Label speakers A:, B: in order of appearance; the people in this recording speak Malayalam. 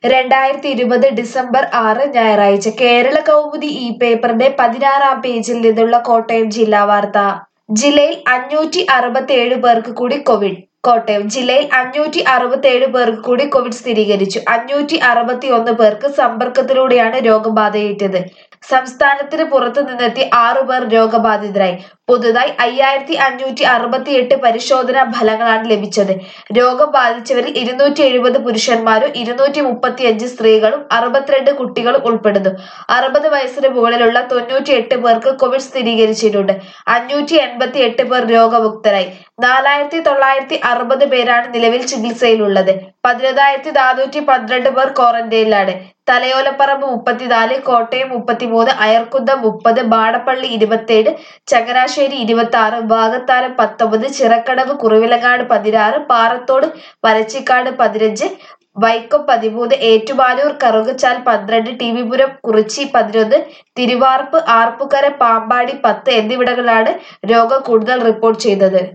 A: രണ്ടായിരത്തി ഇരുപത് ഡിസംബർ ആറ് ഞായറാഴ്ച കേരള കൗമുദി ഈ പേപ്പറിന്റെ പതിനാറാം പേജിൽ നിന്നുള്ള കോട്ടയം ജില്ലാ വാർത്ത ജില്ലയിൽ അഞ്ഞൂറ്റി അറുപത്തിയേഴ് പേർക്ക് കൂടി കോവിഡ് കോട്ടയം ജില്ലയിൽ അഞ്ഞൂറ്റി അറുപത്തിയേഴ് പേർക്ക് കൂടി കോവിഡ് സ്ഥിരീകരിച്ചു അഞ്ഞൂറ്റി അറുപത്തി ഒന്ന് പേർക്ക് സമ്പർക്കത്തിലൂടെയാണ് രോഗബാധയേറ്റത് സംസ്ഥാനത്തിന് പുറത്തു നിന്നെത്തി ആറു പേർ രോഗബാധിതരായി പുതുതായി അയ്യായിരത്തി അഞ്ഞൂറ്റി അറുപത്തി എട്ട് പരിശോധനാ ഫലങ്ങളാണ് ലഭിച്ചത് രോഗം ബാധിച്ചവരിൽ ഇരുന്നൂറ്റി എഴുപത് പുരുഷന്മാരും ഇരുന്നൂറ്റി മുപ്പത്തി അഞ്ച് സ്ത്രീകളും അറുപത്തിരണ്ട് കുട്ടികളും ഉൾപ്പെടുന്നു അറുപത് വയസ്സിന് മുകളിലുള്ള തൊണ്ണൂറ്റി എട്ട് പേർക്ക് കോവിഡ് സ്ഥിരീകരിച്ചിട്ടുണ്ട് അഞ്ഞൂറ്റി എൺപത്തി എട്ട് പേർ രോഗമുക്തരായി നാലായിരത്തി തൊള്ളായിരത്തി അറുപത് പേരാണ് നിലവിൽ ചികിത്സയിലുള്ളത് പതിനൊന്നായിരത്തി നാനൂറ്റി പന്ത്രണ്ട് പേർ ക്വാറന്റൈനിലാണ് തലയോലപ്പറമ്പ് മുപ്പത്തിനാല് കോട്ടയം മുപ്പത്തിമൂന്ന് അയർക്കുന്നം മുപ്പത് ബാടപ്പള്ളി ഇരുപത്തേഴ് ചങ്ങനാശ്ശേരി ഇരുപത്തി ആറ് വാകത്താനം പത്തൊമ്പത് ചിറക്കടവ് കുറുവിലങ്ങാട് പതിനാറ് പാറത്തോട് പരച്ചിക്കാട് പതിനഞ്ച് വൈക്കം പതിമൂന്ന് ഏറ്റുമാനൂർ കറുകച്ചാൽ പന്ത്രണ്ട് ടി വിപുരം കുറിച്ചി പതിനൊന്ന് തിരുവാർപ്പ് ആർപ്പുക്കര പാമ്പാടി പത്ത് എന്നിവിടങ്ങളിലാണ് രോഗം കൂടുതൽ റിപ്പോർട്ട് ചെയ്തത്